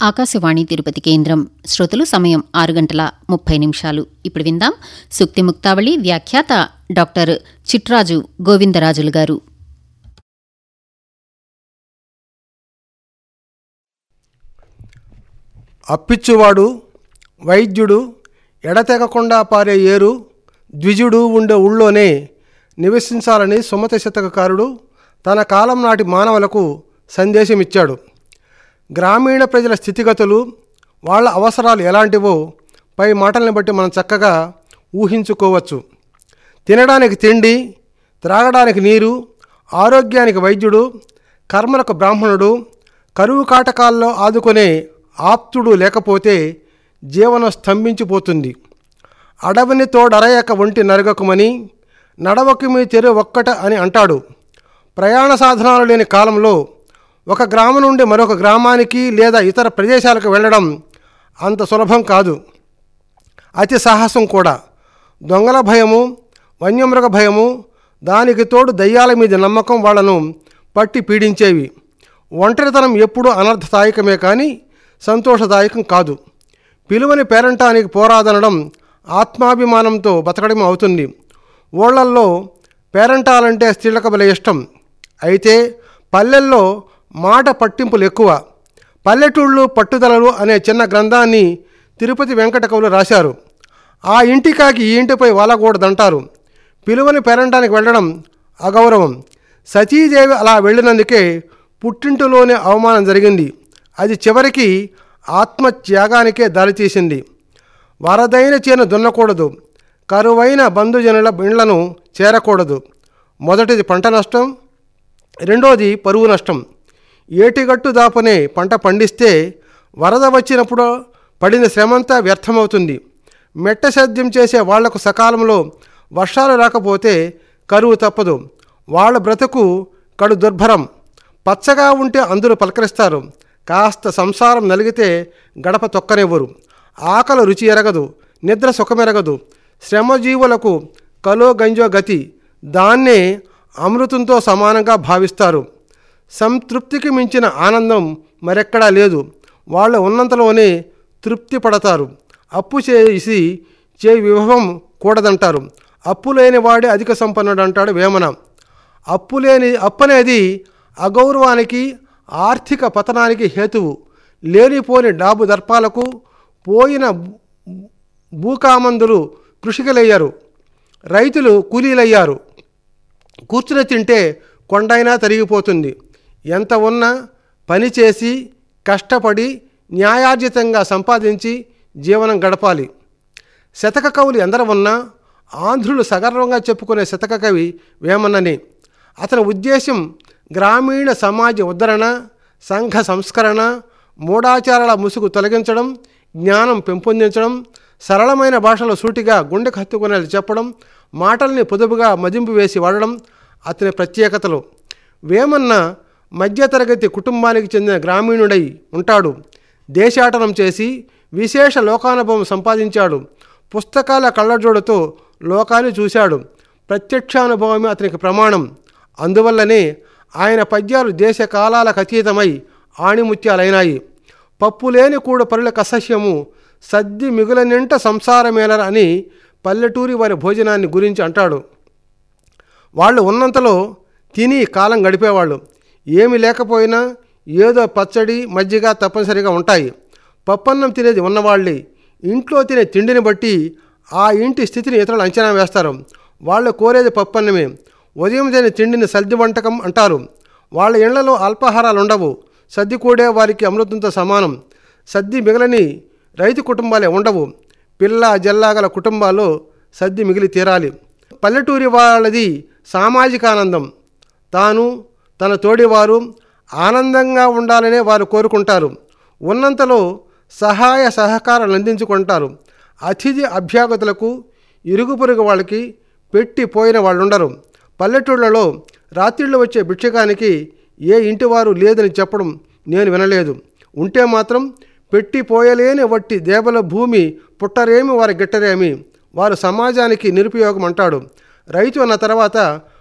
ఆకాశవాణి తిరుపతి కేంద్రం శ్రోతలు సమయం ఆరు గంటల ముప్పై నిమిషాలు ఇప్పుడు విందాం సుక్తి ముక్తావళి వ్యాఖ్యాత డాక్టర్ చిట్రాజు గోవిందరాజులు గారు అప్పిచ్చువాడు వైద్యుడు ఎడతెగకుండా పారే ఏరు ద్విజుడు ఉండే ఊళ్ళోనే నివసించాలని సుమతి శతకకారుడు తన కాలం నాటి మానవులకు సందేశమిచ్చాడు గ్రామీణ ప్రజల స్థితిగతులు వాళ్ళ అవసరాలు ఎలాంటివో పై మాటల్ని బట్టి మనం చక్కగా ఊహించుకోవచ్చు తినడానికి తిండి త్రాగడానికి నీరు ఆరోగ్యానికి వైద్యుడు కర్మలకు బ్రాహ్మణుడు కరువు కాటకాల్లో ఆదుకునే ఆప్తుడు లేకపోతే జీవనం స్తంభించిపోతుంది అడవిని తోడరయక ఒంటి నరగకుమని నడవకు మీ తెరు ఒక్కట అని అంటాడు ప్రయాణ సాధనాలు లేని కాలంలో ఒక గ్రామం నుండి మరొక గ్రామానికి లేదా ఇతర ప్రదేశాలకు వెళ్ళడం అంత సులభం కాదు అతి సాహసం కూడా దొంగల భయము వన్యమృగ భయము దానికి తోడు దయ్యాల మీద నమ్మకం వాళ్ళను పట్టి పీడించేవి ఒంటరితనం ఎప్పుడూ అనర్థదాయకమే కానీ సంతోషదాయకం కాదు పిలువని పేరంటానికి పోరాదనడం ఆత్మాభిమానంతో బతకడం అవుతుంది ఊళ్ళల్లో పేరంటాలంటే స్త్రీలకు బల ఇష్టం అయితే పల్లెల్లో మాట పట్టింపులు ఎక్కువ పల్లెటూళ్ళు పట్టుదలలు అనే చిన్న గ్రంథాన్ని తిరుపతి వెంకట కవులు రాశారు ఆ ఇంటికాకి ఈ ఇంటిపై వాలకూడదంటారు పిలువని పేరంటానికి వెళ్ళడం అగౌరవం సతీదేవి అలా వెళ్ళినందుకే పుట్టింటిలోనే అవమానం జరిగింది అది చివరికి ఆత్మత్యాగానికే దారితీసింది వరదైన చేను దున్నకూడదు కరువైన బంధుజనుల ఇండ్లను చేరకూడదు మొదటిది పంట నష్టం రెండోది పరువు నష్టం ఏటిగట్టు దాపునే పంట పండిస్తే వరద వచ్చినప్పుడు పడిన శ్రమంతా వ్యర్థమవుతుంది మెట్ట సేద్యం చేసే వాళ్లకు సకాలంలో వర్షాలు రాకపోతే కరువు తప్పదు వాళ్ళ బ్రతుకు కడు దుర్భరం పచ్చగా ఉంటే అందరూ పలకరిస్తారు కాస్త సంసారం నలిగితే గడప తొక్కనివ్వరు ఆకలి రుచి ఎరగదు నిద్ర సుఖమెరగదు శ్రమజీవులకు కలో గంజో గతి దాన్నే అమృతంతో సమానంగా భావిస్తారు సంతృప్తికి మించిన ఆనందం మరెక్కడా లేదు వాళ్ళు ఉన్నంతలోనే తృప్తి పడతారు అప్పు చేసి చే విభవం కూడదంటారు అప్పు లేని వాడే అధిక సంపన్నుడు అంటాడు వేమన అప్పు లేని అప్పనేది అగౌరవానికి ఆర్థిక పతనానికి హేతువు లేనిపోని డాబు దర్పాలకు పోయిన భూకామందులు కృషికలయ్యారు రైతులు కూలీలయ్యారు కూర్చుని తింటే కొండైనా తరిగిపోతుంది ఎంత ఉన్నా పని చేసి కష్టపడి న్యాయార్జితంగా సంపాదించి జీవనం గడపాలి శతక కవులు ఎందరు ఉన్నా ఆంధ్రులు సగర్వంగా చెప్పుకునే శతక కవి వేమన్నని అతని ఉద్దేశం గ్రామీణ సమాజ ఉద్ధరణ సంఘ సంస్కరణ మూఢాచారాల ముసుగు తొలగించడం జ్ఞానం పెంపొందించడం సరళమైన భాషలో సూటిగా గుండెకు హత్తుకునేది చెప్పడం మాటల్ని పొదుపుగా మదింపు వేసి వాడడం అతని ప్రత్యేకతలు వేమన్న మధ్యతరగతి కుటుంబానికి చెందిన గ్రామీణుడై ఉంటాడు దేశాటనం చేసి విశేష లోకానుభవం సంపాదించాడు పుస్తకాల కళ్ళజోడుతో లోకాన్ని చూశాడు ప్రత్యక్షానుభవమే అతనికి ప్రమాణం అందువల్లనే ఆయన పద్యాలు దేశ కాలాలకు అతీతమై ఆణిముత్యాలైనాయి పప్పులేని కూడా పరుల కసస్యము సద్ది మిగులనింట సంసారమేలర అని పల్లెటూరి వారి భోజనాన్ని గురించి అంటాడు వాళ్ళు ఉన్నంతలో తిని కాలం గడిపేవాళ్ళు ఏమి లేకపోయినా ఏదో పచ్చడి మజ్జిగ తప్పనిసరిగా ఉంటాయి పప్పన్నం తినేది ఉన్నవాళ్ళే ఇంట్లో తినే తిండిని బట్టి ఆ ఇంటి స్థితిని ఇతరులు అంచనా వేస్తారు వాళ్ళు కోరేది పప్పన్నమే ఉదయం తినే తిండిని సద్ది వంటకం అంటారు వాళ్ళ ఇళ్లలో అల్పాహారాలు ఉండవు సద్ది కూడే వారికి అమృతంతో సమానం సద్ది మిగలని రైతు కుటుంబాలే ఉండవు పిల్ల జల్లాగల కుటుంబాల్లో సద్ది మిగిలి తీరాలి పల్లెటూరి వాళ్ళది సామాజిక ఆనందం తాను తన తోడివారు ఆనందంగా ఉండాలనే వారు కోరుకుంటారు ఉన్నంతలో సహాయ సహకారాలు అందించుకుంటారు అతిథి అభ్యాగతులకు ఇరుగు పొరుగు వాళ్ళకి పెట్టి పోయిన వాళ్ళు ఉండరు పల్లెటూళ్ళలో రాత్రిళ్ళు వచ్చే భిక్షకానికి ఏ ఇంటివారు లేదని చెప్పడం నేను వినలేదు ఉంటే మాత్రం పెట్టి పోయలేని వట్టి దేవల భూమి పుట్టరేమి వారి గిట్టరేమి వారు సమాజానికి నిరుపయోగం అంటాడు రైతు అన్న తర్వాత